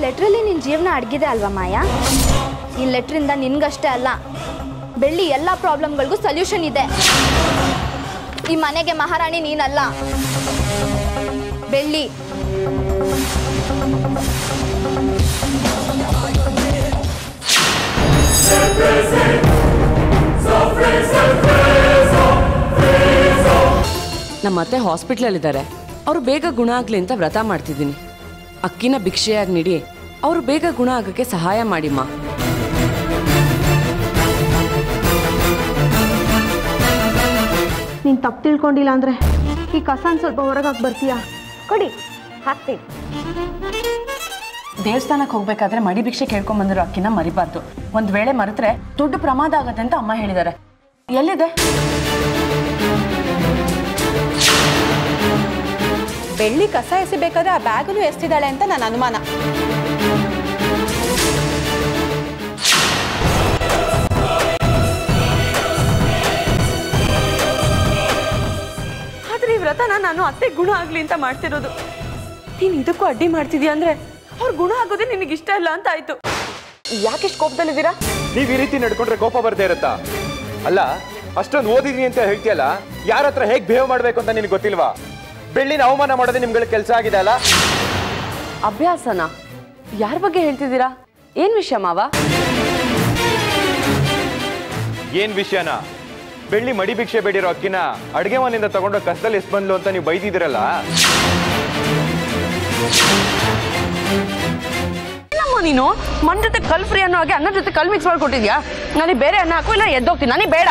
ಲೆಟ್ರಲ್ಲಿ ನಿನ್ನ ಜೀವನ ಅಡಗಿದೆ ಅಲ್ವಾ ಮಾಯಾ ಈ ಲೆಟ್ರಿಂದ ನಿನ್ಗಷ್ಟೇ ಅಲ್ಲ ಬೆಳ್ಳಿ ಎಲ್ಲ ಪ್ರಾಬ್ಲಮ್ಗಳಿಗೂ ಸೊಲ್ಯೂಷನ್ ಇದೆ ಈ ಮನೆಗೆ ಮಹಾರಾಣಿ ನೀನಲ್ಲ ಬೆಳ್ಳಿ ನಮ್ಮ ಅತ್ತೆ ಹಾಸ್ಪಿಟ್ಲಲ್ಲಿದ್ದಾರೆ ಅವರು ಬೇಗ ಗುಣ ಆಗಲಿ ಅಂತ ವ್ರತ ಮಾಡ್ತಿದ್ದೀನಿ ಅಕ್ಕಿನ ಭಿಕ್ಷೆಯಾಗಿ ನೀಡಿ ಅವರು ಬೇಗ ಗುಣ ಆಗೋಕ್ಕೆ ಸಹಾಯ ಮಾಡಿಮ್ಮ ನೀನು ತಪ್ಪು ತಿಳ್ಕೊಂಡಿಲ್ಲ ಅಂದರೆ ಈ ಕಸನ ಸ್ವಲ್ಪ ಹೊರಗೆ ಹಾಕಿ ಬರ್ತೀಯಾ ಕೊಡಿ ಹಾಕ್ತೀನಿ ದೇವಸ್ಥಾನಕ್ಕೆ ಹೋಗ್ಬೇಕಾದ್ರೆ ಮಡಿ ಭಿಕ್ಷೆ ಕೇಳ್ಕೊಂಡ್ ಬಂದಿರೋ ಅಕ್ಕಿನ ಮರಿಬಾರ್ದು ಒಂದ್ ವೇಳೆ ಮರೆತ್ರೆ ದೊಡ್ಡ ಪ್ರಮಾದ ಆಗತ್ತೆ ಅಂತ ಅಮ್ಮ ಹೇಳಿದ್ದಾರೆ ಎಲ್ಲಿದೆ ಬೆಳ್ಳಿ ಕಸ ಎಸಿಬೇಕಾದ್ರೆ ಆ ಬ್ಯಾಗನ್ನು ಎಸ್ತಿದ್ದಾಳೆ ಅಂತ ನನ್ನ ಅನುಮಾನ ಆದ್ರೆ ಈ ವ್ರತನ ನಾನು ಅತ್ತೆ ಗುಣ ಆಗ್ಲಿ ಅಂತ ಮಾಡ್ತಿರೋದು ನೀನ್ ಇದಕ್ಕೂ ಅಡ್ಡಿ ಮಾಡ್ತಿದ್ಯಾ ಅಂದ್ರೆ ಅವ್ರ ಗುಣ ಆಗೋದೇ ನಿನಗೆ ಇಷ್ಟ ಇಲ್ಲ ಅಂತ ಆಯ್ತು ಯಾಕೆಷ್ಟು ಕೋಪದಲ್ಲಿದ್ದೀರಾ ನೀವ್ ಈ ರೀತಿ ನಡ್ಕೊಂಡ್ರೆ ಕೋಪ ಬರ್ದೇ ಇರುತ್ತಾ ಅಲ್ಲ ಅಷ್ಟೊಂದು ಓದಿದೀನಿ ಅಂತ ಹೇಳ್ತೀಯಲ್ಲ ಯಾರ ಹತ್ರ ಹೇಗ್ ಬಿಹೇವ್ ಮಾಡ್ಬೇಕು ಅಂತ ನಿನಗೆ ಗೊತ್ತಿಲ್ವಾ ಬೆಳ್ಳಿನ ಅವಮಾನ ಮಾಡೋದೇ ನಿಮ್ಗಳ ಕೆಲಸ ಆಗಿದೆ ಅಲ್ಲ ಅಭ್ಯಾಸನ ಯಾರ ಬಗ್ಗೆ ಹೇಳ್ತಿದ್ದೀರಾ ಏನ್ ವಿಷಯ ಮಾವ ಏನ್ ವಿಷಯನ ಬೆಳ್ಳಿ ಮಡಿ ಭಿಕ್ಷೆ ಬೇಡಿರೋ ಅಕ್ಕಿನ ಅಡ್ಗೆ ಮನೆಯಿಂದ ತಗೊಂಡು ಕಸದಲ್ಲಿ ಎಸ್ ಬಂದ್ಲು ಅಂತ ನೀವು ಬೈದಿದ್ದೀರಲ್ಲ ಏನಮ್ಮ ನೀನು ಮನ್ ಜೊತೆ ಕಲ್ ಫ್ರೀ ಅನ್ನೋ ಹಾಗೆ ಅನ್ನ ಜೊತೆ ಕಲ್ ಮಿಕ್ಸ್ ಮಾಡ್ಕೊಟ್ಟಿದ್ಯಾ ನನಗೆ ಬೇರೆ ಅನ್ನ ಹಾಕು ಇಲ್ಲ ಎದ್ದೋಗ್ತೀನಿ ನನಗೆ ಬೇಡ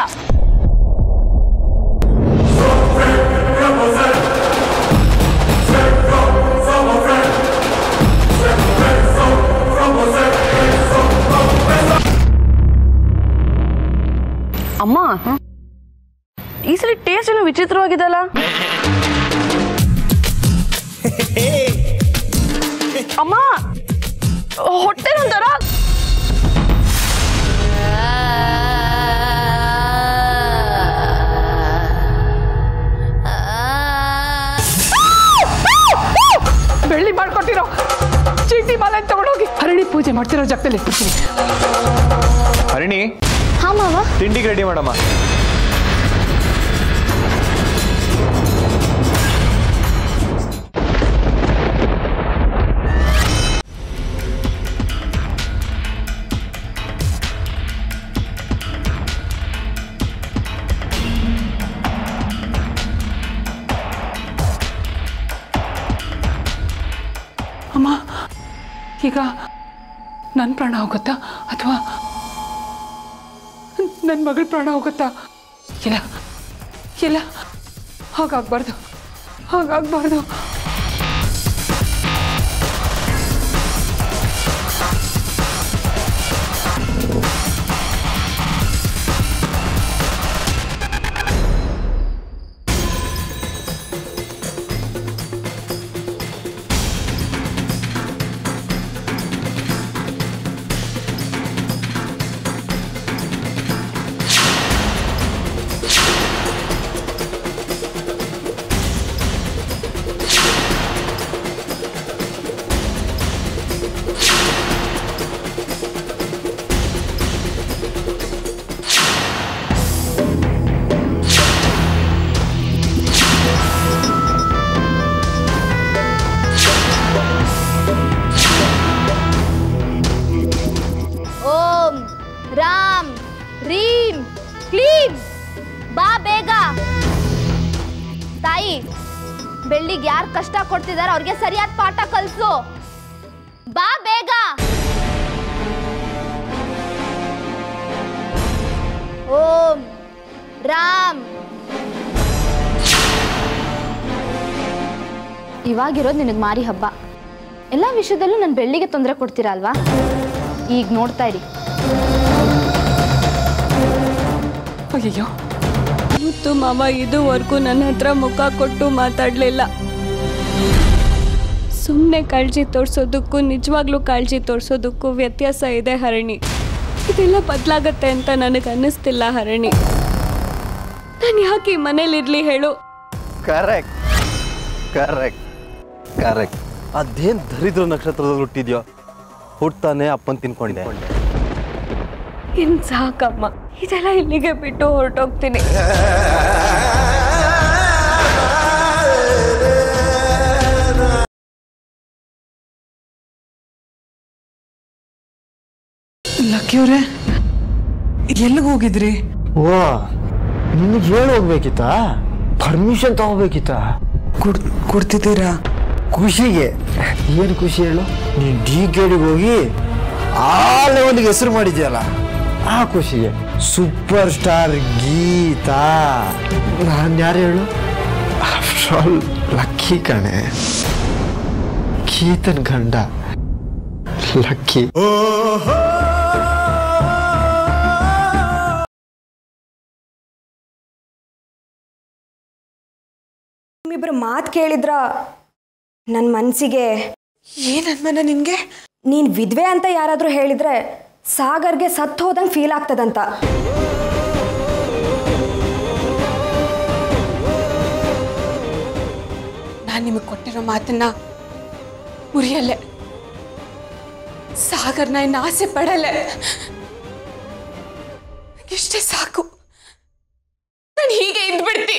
ಅಮ್ಮ ಈ ಸಲ ಟೇಸ್ಟ್ ಏನೋ ವಿಚಿತ್ರವಾಗಿದೆಲ್ಲ ಅಮ್ಮ ಹೊಟ್ಟೆ ಒಂಥರ ಬೆಳ್ಳಿ ಮಾಡ್ಕೊಟ್ಟಿರೋ ಚೀಟಿ ಮಾಲೆ ತಗೊಂಡೋಗಿ ಹರಳಿ ಪೂಜೆ ಮಾಡ್ತಿರೋ ಜಾಗದಲ್ಲಿ ಇಟ್ಬಿಡ್ತೀನಿ ಹರಿಣಿ ಹಾ ಮಾವ ತಿಂಡಿಗೆ ರೆಡಿ ಮಾಡಮ್ಮ ಅಮ್ಮ ಈಗ ನನ್ನ ಪ್ರಾಣ ಹೋಗುತ್ತಾ ಅಥವಾ ನನ್ನ ಮಗಳ ಪ್ರಾಣ ಹೋಗುತ್ತಾ ಇಲ್ಲ ಇಲ್ಲ ಹಾಗಾಗ್ಬಾರ್ದು ಹಾಗಾಗ್ಬಾರ್ದು ಓಂ ರಾಮ್ ರೀಂ ಕ್ಲೀಂ ಬಾ ಬೇಗ ತಾಯಿ ಬೆಳ್ಳಿಗೆ ಯಾರು ಕಷ್ಟ ಕೊಡ್ತಿದಾರ ಅವ್ರಿಗೆ ಸರಿಯಾದ ಪಾಠ ಕಲ್ಸು ಬಾ ಬೇಗ ಓಂ ರಾಮ್ ಇವಾಗಿರೋದು ನಿನಗೆ ಮಾರಿ ಹಬ್ಬ ಎಲ್ಲ ವಿಷಯದಲ್ಲೂ ನನ್ನ ಬೆಳ್ಳಿಗೆ ತೊಂದರೆ ಕೊಡ್ತೀರಾ ಅಲ್ವಾ ಈಗ ನೋಡ್ತಾ ಇರಿ ಅಯ್ಯಯ್ಯೋ ಮುತ್ತು ಮಾವ ಇದುವರೆಗೂ ನನ್ನ ಹತ್ರ ಮುಖ ಕೊಟ್ಟು ಮಾತಾಡಲಿಲ್ಲ ಸುಮ್ಮನೆ ಕಾಳಜಿ ತೋರಿಸೋದಕ್ಕೂ ನಿಜವಾಗ್ಲೂ ಕಾಳಜಿ ತೋರಿಸೋದಕ್ಕೂ ವ್ಯತ್ಯಾಸ ಇದೆ ಹರಣಿ ಇದೆಲ್ಲ ಬದಲಾಗತ್ತೆ ಅಂತ ನನಗೆ ಅನ್ನಿಸ್ತಿಲ್ಲ ಹರಣಿ ನಾನು ಯಾಕೆ ಈ ಮನೇಲಿರ್ಲಿ ಹೇಳು ಕರೆಕ್ಟ್ ಕರೆಕ್ಟ್ ಕರೆಕ್ಟ್ ಅದೇನು ದರಿದ್ರ ನಕ್ಷತ್ರದಲ್ಲಿ ಹುಟ್ಟಿದ್ಯೋ ಹುಟ್ತಾನೆ ಅಪ್ಪನ್ ತಿನ್ಕೊಂಡೆ ಇನ್ ಸಾಕಮ್ಮ ಇದೆಲ್ಲ ಇಲ್ಲಿಗೆ ಬಿಟ್ಟು ಹೊರಟೋಗ್ತೀನಿ ಲಕ್ಕಿಯವ್ರೆ ಎಲ್ಲಿಗೆ ಹೋಗಿದ್ರಿ ಓ ನಿನಗೆ ಹೇಳಿ ಹೋಗ್ಬೇಕಿತ್ತಾ ಪರ್ಮಿಷನ್ ತಗೋಬೇಕಿತ್ತ ಕೊಡ್ ಕೊಡ್ತಿದ್ದೀರಾ ಖುಷಿಗೆ ಏನು ಖುಷಿ ಹೇಳು ನೀನು ಡಿ ಕೆಡಿಗೆ ಹೋಗಿ ಆ ಲೆವೆಲ್ಗೆ ಹೆಸರು ಮಾಡಿದ್ಯಲ್ಲ ಆ ಖುಷಿಗೆ ಸೂಪರ್ ಸ್ಟಾರ್ ಗೀತಾ ನಾನು ಯಾರು ಹೇಳು ಆಫ್ಟರ್ ಆಲ್ ಲಕ್ಕಿ ಕಣೆ ಗೀತನ್ ಗಂಡ ಲಕ್ಕಿ ನಿಮ್ಮಿಬ್ಬರ ಮಾತು ಕೇಳಿದ್ರ ನನ್ನ ಮನಸ್ಸಿಗೆ ಏನ್ ಅನ್ಮನ ನಿನ್ಗೆ ನೀನು ವಿದ್ವೆ ಅಂತ ಯಾರಾದರೂ ಹೇಳಿದ್ರೆ ಸಾಗರ್ಗೆ ಸತ್ತು ಹೋದಂಗೆ ಫೀಲ್ ಆಗ್ತದಂತ ನಾನು ನಿಮಗೆ ಕೊಟ್ಟಿರೋ ಮಾತನ್ನ ಮುರಿಯಲ್ಲೇ ಸಾಗರ್ನ ಇನ್ನು ಆಸೆ ಪಡಲೆ ಇಷ್ಟೇ ಸಾಕು ನಾನು ಹೀಗೆ ಇದ್ಬಿಡ್ತಿ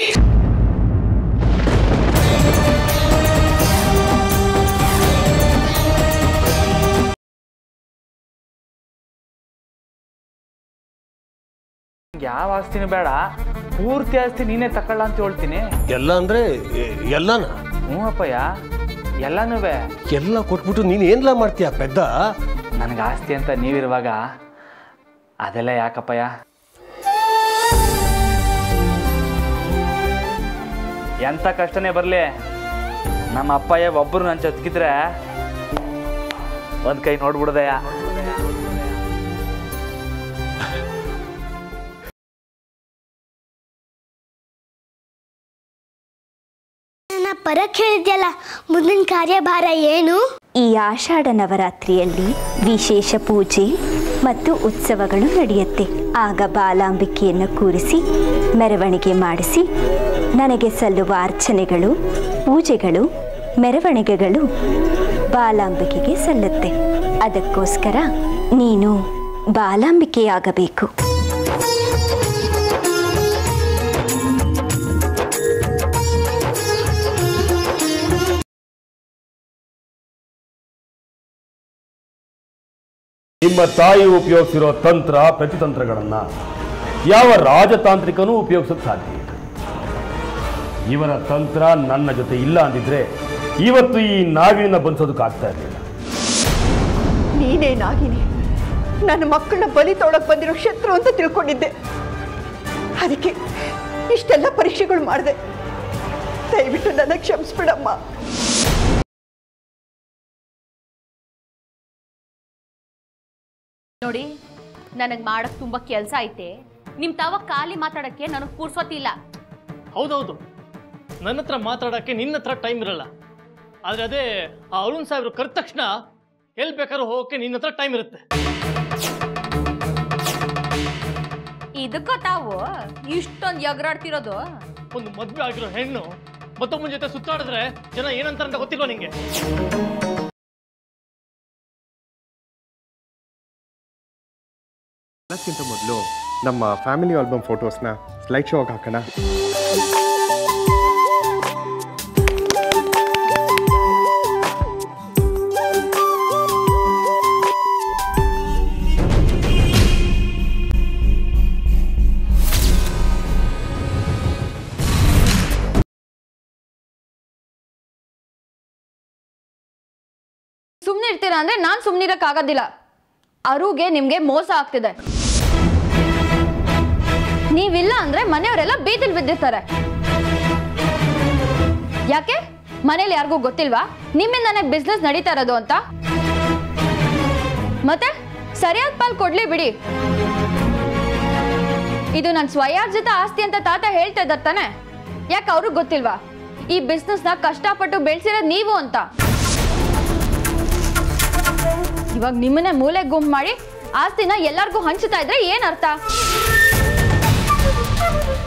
ಯಾವ ಆಸ್ತಿನೂ ಬೇಡ ಪೂರ್ತಿ ಆಸ್ತಿ ನೀನೇ ತಕೊಳ್ಳ ಅಂತ ಹೇಳ್ತೀನಿ ಎಲ್ಲ ಅಂದ್ರೆ ಎಲ್ಲನ ಹ್ಞೂ ಅಪ್ಪಯ್ಯ ಎಲ್ಲನೂ ಎಲ್ಲ ಕೊಟ್ಬಿಟ್ಟು ನೀನ್ ಏನ್ಲ ಮಾಡ್ತೀಯ ಪೆದ್ದ ನನಗೆ ಆಸ್ತಿ ಅಂತ ನೀವಿರುವಾಗ ಅದೆಲ್ಲ ಯಾಕಪ್ಪಯ್ಯ ಎಂಥ ಕಷ್ಟನೇ ಬರಲಿ ನಮ್ಮ ಅಪ್ಪಯ್ಯ ಒಬ್ಬರು ನನ್ನ ಜೊತೆಗಿದ್ರೆ ಒಂದು ಕೈ ನೋಡ್ಬಿಡ್ದಯ್ಯ ನನ್ನ ಪರಕ್ ಹೇಳಿದ್ಯಲ್ಲ ಮುಂದಿನ ಕಾರ್ಯಭಾರ ಏನು ಈ ಆಷಾಢ ನವರಾತ್ರಿಯಲ್ಲಿ ವಿಶೇಷ ಪೂಜೆ ಮತ್ತು ಉತ್ಸವಗಳು ನಡೆಯುತ್ತೆ ಆಗ ಬಾಲಾಂಬಿಕೆಯನ್ನು ಕೂರಿಸಿ ಮೆರವಣಿಗೆ ಮಾಡಿಸಿ ನನಗೆ ಸಲ್ಲುವ ಅರ್ಚನೆಗಳು ಪೂಜೆಗಳು ಮೆರವಣಿಗೆಗಳು ಬಾಲಾಂಬಿಕೆಗೆ ಸಲ್ಲುತ್ತೆ ಅದಕ್ಕೋಸ್ಕರ ನೀನು ಬಾಲಾಂಬಿಕೆಯಾಗಬೇಕು ನಿಮ್ಮ ತಾಯಿ ಉಪಯೋಗಿಸಿರೋ ತಂತ್ರ ಪ್ರತಿತಂತ್ರಗಳನ್ನ ಯಾವ ರಾಜತಾಂತ್ರಿಕನೂ ಉಪಯೋಗಿಸೋಕೆ ಸಾಧ್ಯ ಇಲ್ಲ ಇವರ ತಂತ್ರ ನನ್ನ ಜೊತೆ ಇಲ್ಲ ಅಂದಿದ್ರೆ ಇವತ್ತು ಈ ನಾಗಿನ ಬಂಧಿಸೋದಕ್ಕಾಗ್ತಾ ಇರಲಿಲ್ಲ ನೀನೇ ನಾಗಿನಿ ನನ್ನ ಮಕ್ಕಳನ್ನ ಬಲಿ ತೊಳಕ್ ಬಂದಿರೋ ಶತ್ರು ಅಂತ ತಿಳ್ಕೊಂಡಿದ್ದೆ ಅದಕ್ಕೆ ಇಷ್ಟೆಲ್ಲ ಪರೀಕ್ಷೆಗಳು ಮಾಡಿದೆ ದಯವಿಟ್ಟು ನನ್ನ ಕ್ಷಮಿಸ್ಬಿಡಮ್ಮ ನೋಡಿ ನನಗೆ ಮಾಡಕ್ ತುಂಬಾ ಕೆಲಸ ಐತೆ ನಿಮ್ ತಾವ ಖಾಲಿ ಮಾತಾಡಕ್ಕೆ ನನಗೆ ಪುರ್ಸೋತಿಲ್ಲ ಹೌದೌದು ನನ್ನ ಹತ್ರ ಮಾತಾಡೋಕ್ಕೆ ನಿನ್ನ ಹತ್ರ ಟೈಮ್ ಇರಲ್ಲ ಆದರೆ ಅದೇ ಆ ಅರುಣ್ ಸಾಹೇಬ್ರು ಕರೆದ ತಕ್ಷಣ ಎಲ್ಲಿ ಬೇಕಾದ್ರೂ ಹೋಗೋಕ್ಕೆ ನಿನ್ನ ಹತ್ರ ಟೈಮ್ ಇರುತ್ತೆ ಇದಕ್ಕ ತಾವು ಇಷ್ಟೊಂದು ಎಗರಾಡ್ತಿರೋದು ಒಂದು ಮದ್ವೆ ಆಗಿರೋ ಹೆಣ್ಣು ಮತ್ತೊಬ್ಬನ ಜೊತೆ ಸುತ್ತಾಡಿದ್ರೆ ಜನ ಏನಂತಾರೆ ಅಂತ ಗೊತ್ತಿಲ್ವಾ ನಿಂಗೆ ಅದಕ್ಕಿಂತ ಮೊದಲು ನಮ್ಮ ಫ್ಯಾಮಿಲಿ ಆಲ್ಬಮ್ ಫೋಟೋಸ್ನ ಸ್ಲೈಡ್ ಶೋ ಹಾಕೋಣ ಸುಮ್ಮನೆ ಇರ್ತೀರಾ ಅಂದ್ರೆ ನಾನು ಸುಮ್ಮನಿರಕ್ಕಾಗೋದಿಲ್ಲ ಅರುಗೆ ನಿಮ್ಗೆ ಮೋಸ ಆಗ್ತಿದೆ ನೀವಿಲ್ಲ ಅಂದ್ರೆ ಮನೆಯವರೆಲ್ಲ ಬೀದಿಲ್ ಬಿದ್ದಿರ್ತಾರೆ ಯಾಕೆ ಮನೇಲಿ ಯಾರಿಗೂ ಗೊತ್ತಿಲ್ವಾ ನಿಮ್ಮಿಂದಾನೆ ಬಿಸ್ನೆಸ್ ನಡೀತಾ ಇರೋದು ಅಂತ ಮತ್ತೆ ಸರಿಯಾದ ಪಾಲ್ ಕೊಡ್ಲಿ ಬಿಡಿ ಇದು ನನ್ನ ಸ್ವಯಾರ್ಜಿತ ಆಸ್ತಿ ಅಂತ ತಾತ ಹೇಳ್ತಾ ಇದ್ದಾರೆ ತಾನೆ ಯಾಕೆ ಅವ್ರಿಗೆ ಗೊತ್ತಿಲ್ವಾ ಈ ಬಿಸ್ನೆಸ್ನ ಕಷ್ಟಪಟ್ಟು ಬೆಳೆಸಿರೋದು ನೀವು ಅಂತ ಇವಾಗ ನಿಮ್ಮನ್ನೇ ಮೂಲೆ ಗುಂಪು ಮಾಡಿ ಆಸ್ತಿನ ಎಲ್ಲರಿಗೂ ಹಂಚುತ್ತಾ ಇದ್ರೆ ಏನ್ ಅರ್ಥ